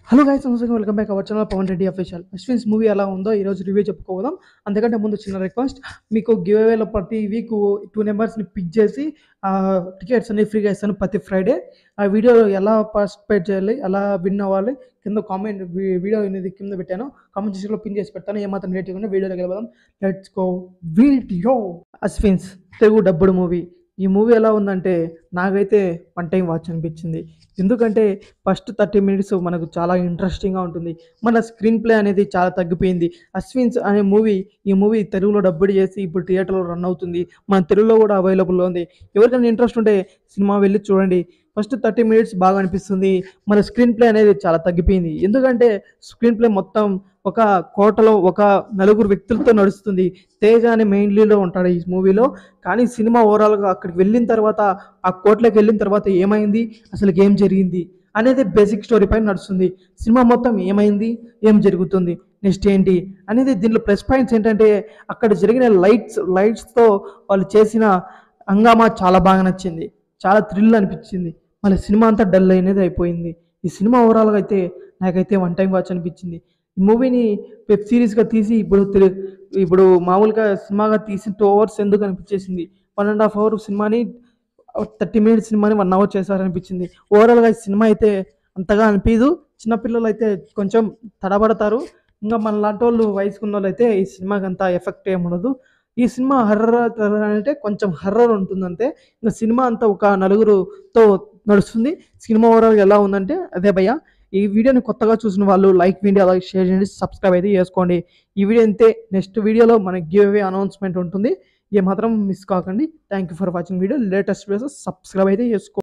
hello guys నమస్తే welcome back our channel Pavan Reddy official Aswins movie ఎలా ఉందో ఈరోజు రివ్యూ చెప్పుకోదాం అంతకంటే ముందు చిన్న రిక్వెస్ట్ మీకు గివ్ అవేలో ప్రతి వీక్ టూ నెంబర్స్ని పిక్ చేసి టికెట్స్ అన్ని ఫ్రీగా ఇస్తాను ప్రతి ఫ్రైడే ఆ వీడియో ఎలా పార్టిసిపేట్ చేయాలి ఎలా విన్ అవ్వాలి కింద కామెంట్ వీడియో అనేది కింద పెట్టాను కామెంట్ సెక్షన్లో పిన్ చేసి పెడతాను ఏమాత్రం రేట్ ఇవ్వండి వీడియోలోకి వెళ్ళిపోదాం let's go video Aswins Telugu dubbed movie ఈ మూవీ ఎలా ఉందంటే నాకైతే వన్ టైం వాచ్ అనిపించింది ఎందుకంటే ఫస్ట్ థర్టీ మినిట్స్ మనకు చాలా ఇంట్రెస్టింగ్గా ఉంటుంది మన స్క్రీన్ ప్లే అనేది చాలా తగ్గిపోయింది అశ్విన్స్ అనే మూవీ ఈ మూవీ తెలుగులో డబ్బుడు చేసి ఇప్పుడు థియేటర్లో రన్ అవుతుంది మన తెలుగులో కూడా అవైలబుల్లో ఉంది ఎవరికైనా ఇంట్రెస్ట్ ఉంటే సినిమా వెళ్ళి చూడండి ఫస్ట్ థర్టీ మినిట్స్ బాగా అనిపిస్తుంది మన స్క్రీన్ ప్లే అనేది చాలా తగ్గిపోయింది ఎందుకంటే స్క్రీన్ ప్లే మొత్తం ఒక కోటలో ఒక నలుగురు వ్యక్తులతో నడుస్తుంది తేజ అని మెయిన్ లీడ్లో ఉంటాడు ఈ మూవీలో కానీ సినిమా ఓవరాల్గా అక్కడికి వెళ్ళిన తర్వాత ఆ కోటలోకి వెళ్ళిన తర్వాత ఏమైంది అసలు ఏం జరిగింది అనేది బేసిక్ స్టోరీ పైన నడుస్తుంది సినిమా మొత్తం ఏమైంది ఏం జరుగుతుంది నెక్స్ట్ ఏంటి అనేది దీనిలో ప్లస్ పాయింట్స్ ఏంటంటే అక్కడ జరిగిన లైట్స్ లైట్స్తో వాళ్ళు చేసిన హంగామా చాలా బాగా నచ్చింది చాలా థ్రిల్ అనిపించింది మళ్ళీ సినిమా అంతా డల్ అనేది అయిపోయింది ఈ సినిమా ఓవరాల్గా అయితే నాకైతే వన్ టైం వాచ్ అనిపించింది ఈ మూవీని వెబ్ సిరీస్గా తీసి ఇప్పుడు తెలు- ఇప్పుడు మామూలుగా సినిమాగా తీసి టూ అవర్స్ ఎందుకు అనిపించేసింది వన్ అండ్ హాఫ్ అవర్ సినిమాని థర్టీ మినిట్స్ సినిమాని వన్ అవర్ చేశారనిపించింది ఓవరాల్గా ఈ సినిమా అయితే అంతగా అనిపించదు చిన్నపిల్లలు అయితే కొంచెం తడబడతారు ఇంకా మన లాంటి వాళ్ళు వయసుకున్న వాళ్ళు అయితే ఈ సినిమాకి అంత ఎఫెక్ట్ ఏమి ఉండదు ఈ సినిమా హర్రర్ అంటే కొంచెం హర్రర్ ఉంటుంది అంతే ఇంకా సినిమా అంతా ఒక నలుగురుతో నడుస్తుంది సినిమా ఓవరాల్ ఎలా ఉందంటే అదే భయ్య ఈ వీడియోని కొత్తగా చూసిన వాళ్ళు లైక్ చేయండి అలాగే షేర్ చేయండి సబ్స్క్రైబ్ అయితే చేసుకోండి ఈ వీడియో అంతే నెక్స్ట్ వీడియోలో మనకి గివ్ అవే అనౌన్స్మెంట్ ఉంటుంది ఏ మాత్రం మిస్ కాకండి thank you for watching video latest videos subscribe అయితే చేసుకోండి